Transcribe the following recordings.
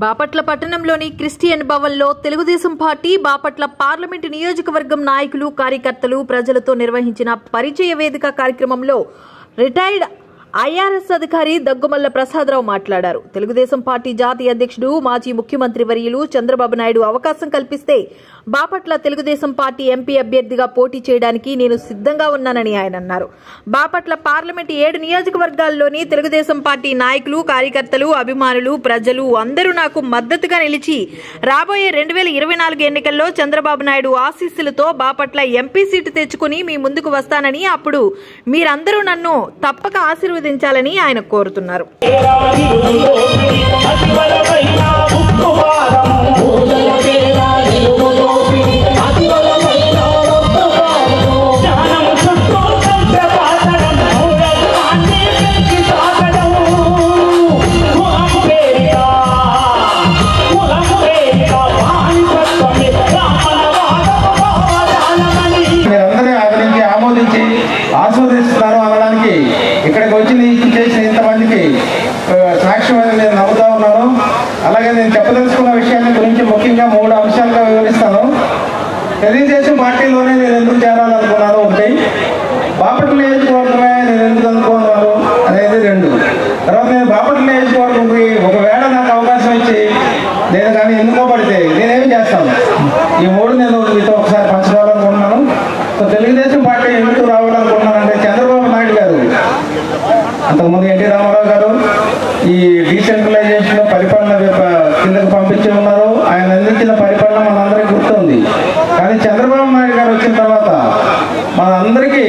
బాపట్ల పట్టణంలోని క్రిస్టియన్ భవన్లో Telugu Desam party Bapatla parliament నియోజకవర్గం నాయకులు కార్యకర్తలు ప్రజలతో నిర్వహించిన పరిచయ వేదిక కార్యక్రమంలో రిటైర్డ్ ఐఆర్ఎస్ అధికారి దగ్గుమల్ల ప్రసాదరావు మాట్లాడారు తెలుగుదేశం పార్టీ జాతీయ అధ్యక్షుడు మాజీ ముఖ్యమంత్రి వర్యులు చంద్రబాబు నాయుడు అవకాశం కల్పిస్తే బాపట్ల తెలుగుదేశం పార్టీ ఎంపీ అభ్యర్థిగా పోటీ చేయడానికి నేను సిద్ధంగా ఉన్నానని ఆయన అన్నారు బాపట్ల పార్లమెంట్ ఏడు నియోజకవర్గాల్లోని తెలుగుదేశం పార్టీ నాయకులు కార్యకర్తలు అభిమానులు ప్రజలు అందరూ నాకు మద్దతుగా నిలిచి రాబోయే రెండు వేల ఇరవై నాలుగు ఎన్నికల్లో చంద్రబాబు నాయుడు ఆశీస్సులతో బాపట్ల ఎంపీ సీటు తెచ్చుకుని మీ ముందుకు వస్తానని అప్పుడు మీరందరూ నన్ను తప్పక ఆశీర్వదించాలని ఆయన కోరుతున్నారు మీరందరూ ఆదరించి ఆమోదించి ఆస్వాదిస్తున్నారు అనడానికి ఇక్కడికి వచ్చి నీకు చేసిన ఇంతమందికి ఆ, సాక్ష్యం అని నేను నమ్ముతా ఉన్నాను అలాగే నేను చెప్పదలుచుకున్న విషయాన్ని గురించి ముఖ్యంగా మూడు అంశాలుగా వివరిస్తాను తెలుగుదేశం పార్టీలోనే నేను ఎందుకు చేరాలనుకున్నాను ఒకటి బాపట్ల నియోజకవర్గమే నేను ఎందుకు అనుకున్నాను అనేది రెండు తర్వాత నేను బాపట్ల నియోజకవర్గంకి ఒకవేళ నాకు అవకాశం ఇచ్చి నేను కానీ ఎన్నుకోబడితే నేనేం చేస్తాను ఈ మూడు నేను మీతో ఒకసారి పంచుకోవాలనుకుంటున్నాను సో తెలుగుదేశం పార్టీ ఎందుకు రావాలనుకుంటున్నానంటే చంద్రబాబు నాయుడు గారు అంతకుముందు ఎన్టీ రామారావు గారు ఈ డీసెంట్రలైజేషన్ పరిపాలన వైపు కిందకు పంపించి ఉన్నారు ఆయన అందించిన పరిపాలన మనందరికీ గుర్తుంది కానీ చంద్రబాబు నాయుడు గారు వచ్చిన తర్వాత మనందరికీ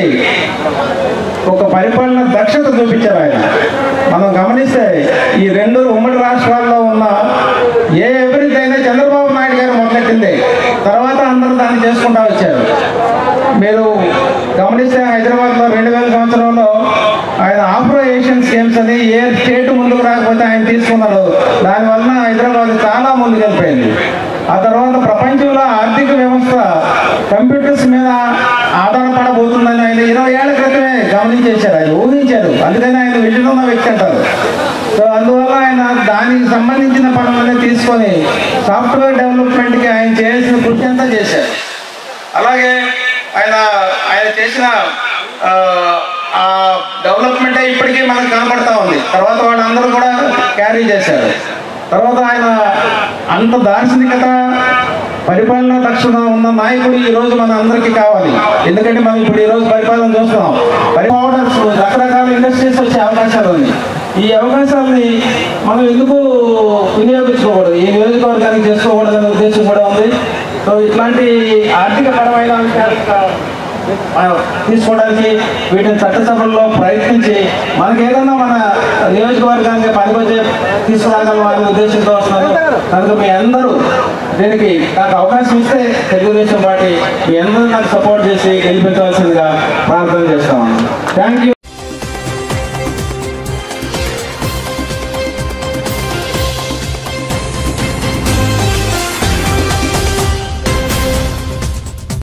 ఒక పరిపాలన దక్షత చూపించారు ఆయన మనం గమనిస్తే ఈ రెండు ఉమ్మడి రాష్ట్రాల్లో ఉన్న ఏ అభివృద్ధి అయినా చంద్రబాబు నాయుడు గారు మొదలెట్టింది తర్వాత అందరూ దాన్ని చేసుకుంటా వచ్చారు మీరు గమనిస్తే హైదరాబాద్లో రెండు వేల సంవత్సరంలో ఆయన ఆఫ్రో ఏషియన్ స్కీమ్స్ అని ఏ స్టేట్ ముందుకు రాకపోతే ఆయన తీసుకున్నారు దానివల్ల హైదరాబాద్ చాలా ముందుకు వెళ్ళిపోయింది ఆ తర్వాత ప్రపంచంలో ఆర్థిక వ్యవస్థ కంప్యూటర్స్ మీద ఆధారపడబోతుందని ఆయన ఇరవై ఏళ్ల క్రితమే గమనించేశారు ఆయన ఊహించారు అందుకని ఆయన విజన్ ఉన్న వ్యక్తి అంటారు సో అందువల్ల ఆయన దానికి సంబంధించిన పనులన్నీ తీసుకొని సాఫ్ట్వేర్ డెవలప్మెంట్కి ఆయన చేయాల్సిన కృషి అంతా చేశారు అలాగే ఆయన ఆయన చేసిన ఆ, ఆ డెవలప్మెంటే ఇప్పటికీ మనకు కనబడతా ఉంది తర్వాత వాళ్ళందరూ కూడా క్యారీ చేశారు తర్వాత ఆయన అంత దార్శనికత పరిపాలనా దక్షత ఉన్న నాయకుడు ఈ రోజు మన అందరికీ కావాలి ఎందుకంటే మనం ఇప్పుడు ఈ రోజు పరిపాలన చూస్తున్నాం పరిపాలనస్ రకరకాల ఇండస్ట్రీస్ వచ్చే అవకాశాలు ఉన్నాయి ఈ అవకాశాలని మనం ఎందుకు వినియోగించుకోకూడదు ఈ నియోజకవర్గానికి చేసుకోకూడదు అనే ఉద్దేశం కూడా ఉంది సో ఇట్లాంటి ఆర్థిక పరమైన అంశాలు మనం తీసుకోవడానికి వీటిని చట్టసభల్లో ప్రయత్నించి మనకి ఏదైనా మన నియోజకవర్గానికి పనికొచ్చే తీసుకురాగలం అనే ఉద్దేశంతో వస్తున్నారు కనుక మీ అందరూ దీనికి నాకు అవకాశం ఇస్తే తెలుగుదేశం పార్టీ మీ అందరూ నాకు సపోర్ట్ చేసి గెలిపించవలసిందిగా ప్రార్థన చేస్తాను థ్యాంక్ యూ